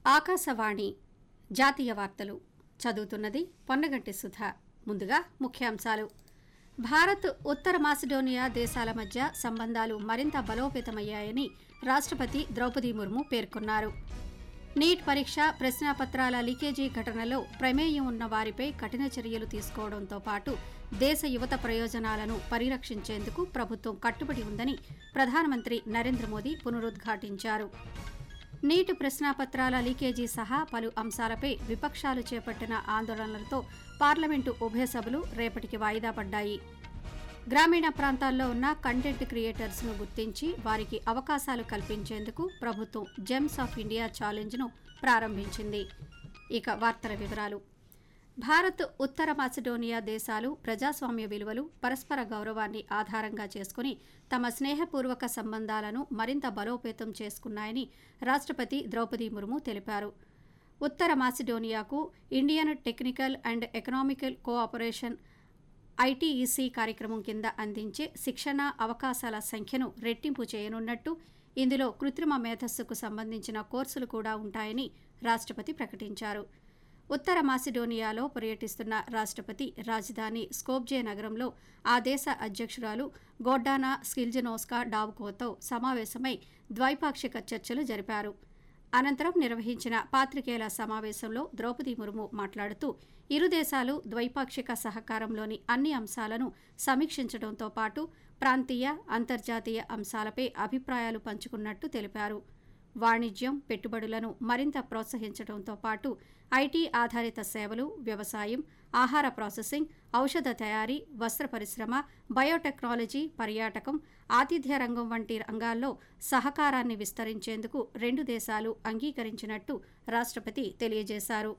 ఆకాశవాణి జాతీయ వార్తలు చదువుతున్నది పొన్నగంటి సుధ ముందుగా ముఖ్యాంశాలు భారత్ ఉత్తర మాసిడోనియా దేశాల మధ్య సంబంధాలు మరింత బలోపేతమయ్యాయని రాష్ట్రపతి ద్రౌపది ముర్ము పేర్కొన్నారు నీట్ పరీక్ష ప్రశ్నాపత్రాల లీకేజీ ఘటనలో ప్రమేయం ఉన్న వారిపై కఠిన చర్యలు తీసుకోవడంతో పాటు దేశ యువత ప్రయోజనాలను పరిరక్షించేందుకు ప్రభుత్వం కట్టుబడి ఉందని ప్రధానమంత్రి నరేంద్ర మోదీ పునరుద్ఘాటించారు నీట్ ప్రశ్నాపత్రాల లీకేజీ సహా పలు అంశాలపై విపక్షాలు చేపట్టిన ఆందోళనలతో పార్లమెంటు ఉభయ సభలు రేపటికి వాయిదా పడ్డాయి గ్రామీణ ప్రాంతాల్లో ఉన్న కంటెంట్ క్రియేటర్స్ను గుర్తించి వారికి అవకాశాలు కల్పించేందుకు ప్రభుత్వం జెమ్స్ ఆఫ్ ఇండియా ఛాలెంజ్ను ప్రారంభించింది ఇక వార్తల వివరాలు భారత్ ఉత్తర మాసిడోనియా దేశాలు ప్రజాస్వామ్య విలువలు పరస్పర గౌరవాన్ని ఆధారంగా చేసుకుని తమ స్నేహపూర్వక సంబంధాలను మరింత బలోపేతం చేసుకున్నాయని రాష్ట్రపతి ద్రౌపది ముర్ము తెలిపారు ఉత్తర మాసిడోనియాకు Indian technical and economical cooperation ITEC కార్యక్రమం కింద అందించే శిక్షణ అవకాశాల సంఖ్యను రెట్టింపు చేయనున్నట్టు ఇందులో కృత్రిమ మేధస్సుకు సంబంధించిన కోర్సులు కూడా ఉంటాయని రాష్ట్రపతి ప్రకటించారు ఉత్తర మాసిడోనియాలో పర్యటిస్తున్న రాష్ట్రపతి రాజధాని స్కోప్జే నగరంలో ఆ దేశ అధ్యక్షురాలు గోడ్డానా స్కిల్జనోస్కా డావ్కోతో సమావేశమై ద్వైపాక్షిక చర్చలు జరిపారు అనంతరం నిర్వహించిన పాత్రికేయుల సమావేశంలో ద్రౌపది ముర్ము మాట్లాడుతూ ఇరు దేశాలు ద్వైపాక్షిక సహకారంలోని అన్ని అంశాలను సమీక్షించడంతో పాటు ప్రాంతీయ అంతర్జాతీయ అంశాలపై అభిప్రాయాలు పంచుకున్నట్టు తెలిపారు వాణిజ్యం పెట్టుబడులను మరింత ప్రోత్సహించడంతో పాటు ఐటీ ఆధారిత సేవలు వ్యవసాయం ఆహార ప్రాసెసింగ్ ఔషధ తయారీ వస్త్ర పరిశ్రమ బయోటెక్నాలజీ పర్యాటకం ఆతిథ్య రంగం వంటి రంగాల్లో సహకారాన్ని విస్తరించేందుకు రెండు దేశాలు అంగీకరించినట్టు రాష్ట్రపతి తెలియజేశారు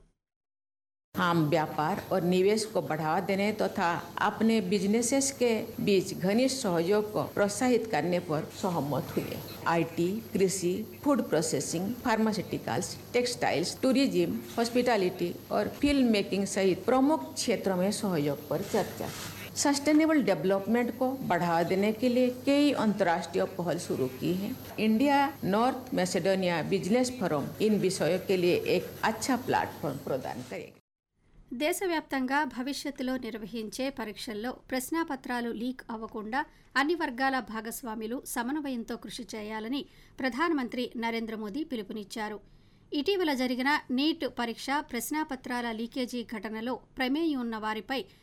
हम व्यापार और निवेश को बढ़ावा देने तथा अपने बिजनेसेस के बीच घनिष्ठ सहयोग को प्रोत्साहित करने पर सहमत हुए आईटी, कृषि food processing pharmaceuticals textiles tourism hospitality और फिल्म मेकिंग सहित प्रमुख क्षेत्रों में सहयोग पर चर्चा सस्टेनेबल डेवलपमेंट को बढ़ावा देने के लिए कई अंतर्राष्ट्रीय पहल शुरू की है India North Macedonia business forum इन विषयों के लिए एक अच्छा प्लेटफॉर्म प्रदान करेगा దేశవ్యాప్తంగా భవిష్యత్తులో నిర్వహించే పరీక్షల్లో ప్రశ్నాపత్రాలు లీక్ అవ్వకుండా అన్ని వర్గాల భాగస్వాములు సమన్వయంతో కృషి చేయాలని ప్రధానమంత్రి నరేంద్ర మోదీ పిలుపునిచ్చారు ఇటీవల జరిగిన నీట్ పరీక్ష ప్రశ్నాపత్రాల లీకేజీ ఘటనలో ప్రమేయం ఉన్న వారిపై